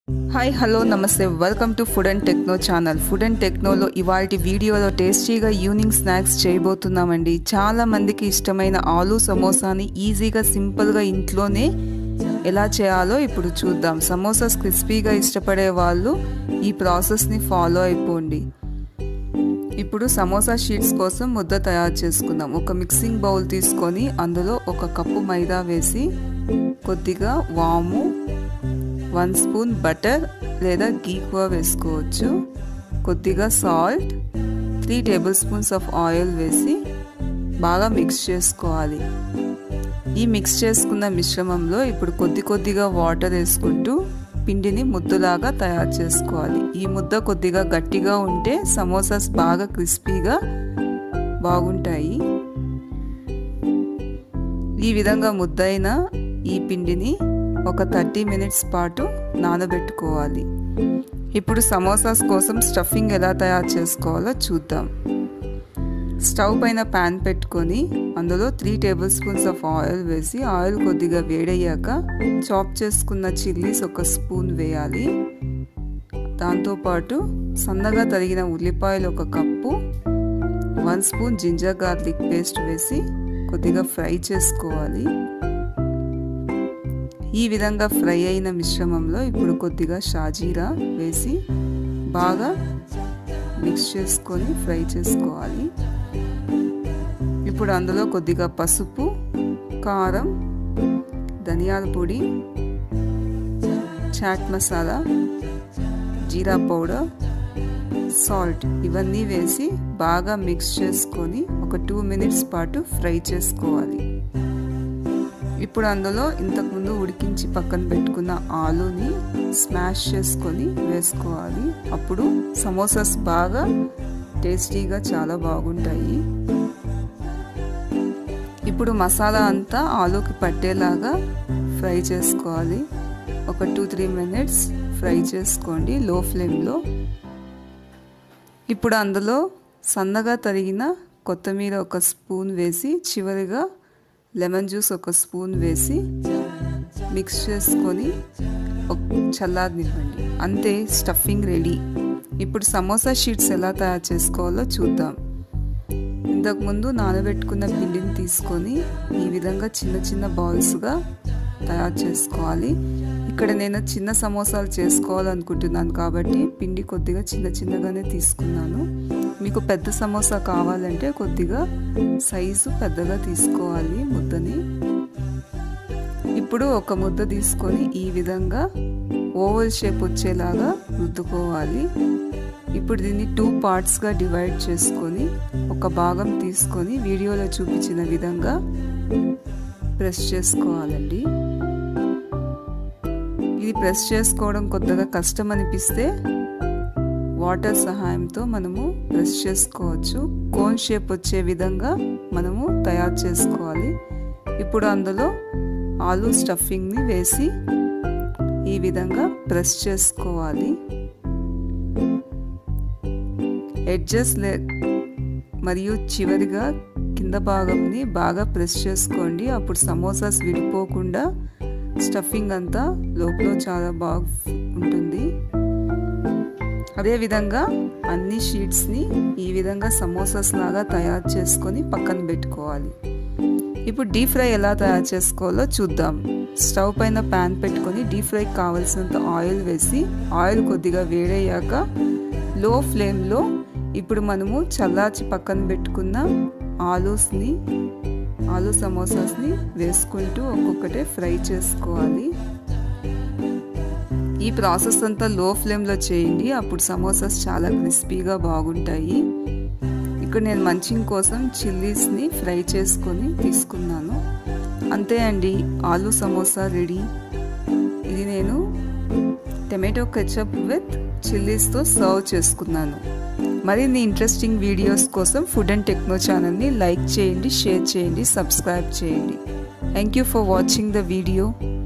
hi hello నమస్తే welcome to food and techno channel food and టెక్నోలో ఇవాళ వీడియోలో టేస్టీగా ఈవినింగ్ స్నాక్స్ చేయబోతున్నామండి చాలా మందికి ఇష్టమైన ఆలు సమోసాని ఈజీగా సింపుల్గా ఇంట్లోనే ఎలా చేయాలో ఇప్పుడు చూద్దాం సమోసాస్ క్రిస్పీగా ఇష్టపడే వాళ్ళు ఈ ప్రాసెస్ని ఫాలో అయిపోండి ఇప్పుడు సమోసా షీట్స్ కోసం ముద్ద తయారు చేసుకుందాం ఒక మిక్సింగ్ బౌల్ తీసుకొని అందులో ఒక కప్పు మైదా వేసి కొద్దిగా వాము వన్ స్పూన్ బటర్ లేదా గీ కూడా వేసుకోవచ్చు కొద్దిగా salt three tablespoons of oil వేసి బాగా మిక్స్ చేసుకోవాలి ఈ మిక్స్ చేసుకున్న మిశ్రమంలో ఇప్పుడు కొద్ది కొద్దిగా వాటర్ వేసుకుంటూ పిండిని ముద్దలాగా తయారు చేసుకోవాలి ఈ ముద్ద కొద్దిగా గట్టిగా ఉంటే సమోసాస్ బాగా క్రిస్పీగా బాగుంటాయి ఈ విధంగా ముద్దైన ఈ పిండిని ఒక థర్టీ మినిట్స్ పాటు నానబెట్టుకోవాలి ఇప్పుడు సమోసాస్ కోసం స్టఫింగ్ ఎలా తయారు చేసుకోవాలో చూద్దాం స్టవ్ పైన ప్యాన్ పెట్టుకొని అందులో three tablespoons of oil వేసి ఆయిల్ కొద్దిగా వేడయ్యాక చాప్ చేసుకున్న చిల్లీస్ ఒక స్పూన్ వేయాలి దాంతోపాటు సన్నగా తరిగిన ఉల్లిపాయలు ఒక cup one spoon ginger garlic paste వేసి కొద్దిగా ఫ్రై చేసుకోవాలి ఈ విధంగా ఫ్రై అయిన మిశ్రమంలో ఇప్పుడు కొద్దిగా షాజీరా వేసి బాగా మిక్స్ చేసుకొని ఫ్రై చేసుకోవాలి ఇప్పుడు అందులో కొద్దిగా పసుపు కారం ధనియాల పొడి చాట్ మసాలా జీరా పౌడర్ సాల్ట్ ఇవన్నీ వేసి బాగా మిక్స్ చేసుకొని ఒక టూ మినిట్స్ పాటు ఫ్రై చేసుకోవాలి ఇప్పుడు అందులో ఇంతకుముందు ఉడికించి పక్కన పెట్టుకున్న ఆలుని స్మాష్ చేసుకొని వేసుకోవాలి అప్పుడు సమోసాస్ బాగా టేస్టీగా చాలా బాగుంటాయి ఇప్పుడు మసాలా అంతా ఆలుకి పట్టేలాగా ఫ్రై చేసుకోవాలి ఒక టూ త్రీ మినిట్స్ ఫ్రై చేసుకోండి లో ఫ్లేమ్లో ఇప్పుడు అందులో సన్నగా తరిగిన కొత్తిమీర ఒక స్పూన్ వేసి చివరిగా లెమన్ జ్యూస్ ఒక స్పూన్ వేసి మిక్స్ చేసుకొని చల్లారనివ్వండి అంతే స్టఫింగ్ రెడీ ఇప్పుడు సమోసా షీట్స్ ఎలా తయారు చేసుకోవాలో చూద్దాం ఇంతకుముందు నానబెట్టుకున్న పిండిని తీసుకొని ఈ విధంగా చిన్న చిన్న బాల్స్గా తయారు చేసుకోవాలి ఇక్కడ నేను చిన్న సమోసాలు చేసుకోవాలనుకుంటున్నాను కాబట్టి పిండి కొద్దిగా చిన్న చిన్నగానే తీసుకున్నాను మీకు పెద్ద సమోసా కావాలంటే కొద్దిగా సైజు పెద్దగా తీసుకోవాలి ముద్దని ఇప్పుడు ఒక ముద్ద తీసుకొని ఈ విధంగా ఓవల్ షేప్ వచ్చేలాగా రుద్దుకోవాలి ఇప్పుడు దీన్ని టూ పార్ట్స్గా డివైడ్ చేసుకొని ఒక భాగం తీసుకొని వీడియోలో చూపించిన విధంగా ప్రెస్ చేసుకోవాలండి ఇది ప్రెస్ చేసుకోవడం కొద్దిగా కష్టం అనిపిస్తే వాటర్ సహాయంతో మనము ప్రెస్ చేసుకోవచ్చు కోన్ షేప్ వచ్చే విధంగా మనము తయారు చేసుకోవాలి ఇప్పుడు అందులో ఆలు స్టఫింగ్ని వేసి ఈ విధంగా ప్రెస్ చేసుకోవాలి ఎడ్జెస్ లే మరియు చివరిగా కింద భాగంని బాగా ప్రెస్ చేసుకోండి అప్పుడు సమోసాస్ విడిపోకుండా స్టఫింగ్ అంతా లోపల చాలా బాగా ఉంటుంది అదేవిధంగా అన్ని షీట్స్ని ఈ విధంగా సమోసాస్ లాగా తయారు చేసుకొని పక్కన పెట్టుకోవాలి ఇప్పుడు డీప్ ఫ్రై ఎలా తయారు చేసుకోవాలో చూద్దాం స్టవ్ పైన ప్యాన్ పెట్టుకొని డీప్ ఫ్రైకి కావాల్సినంత ఆయిల్ వేసి ఆయిల్ కొద్దిగా వేడయ్యాక లో ఫ్లేమ్లో ఇప్పుడు మనము చల్లార్చి పక్కన పెట్టుకున్న ఆలూస్ని ఆలు సమోసాస్ని వేసుకుంటూ ఒక్కొక్కటే ఫ్రై చేసుకోవాలి ఈ ప్రాసెస్ అంతా లో ఫ్లేమ్లో చేయండి అప్పుడు సమోసాస్ చాలా క్రిస్పీగా బాగుంటాయి ఇక్కడ నేను మంచింగ్ కోసం చిల్లీస్ని ఫ్రై చేసుకొని తీసుకున్నాను అంతే అండి ఆలు సమోసా రెడీ ఇది నేను టమాటో కెచప్ విత్ చిల్లీస్తో సర్వ్ చేసుకున్నాను మరిన్ని ఇంట్రెస్టింగ్ వీడియోస్ కోసం ఫుడ్ అండ్ టెక్నో ఛానల్ని లైక్ చేయండి షేర్ చేయండి సబ్స్క్రైబ్ చేయండి thank you for watching the video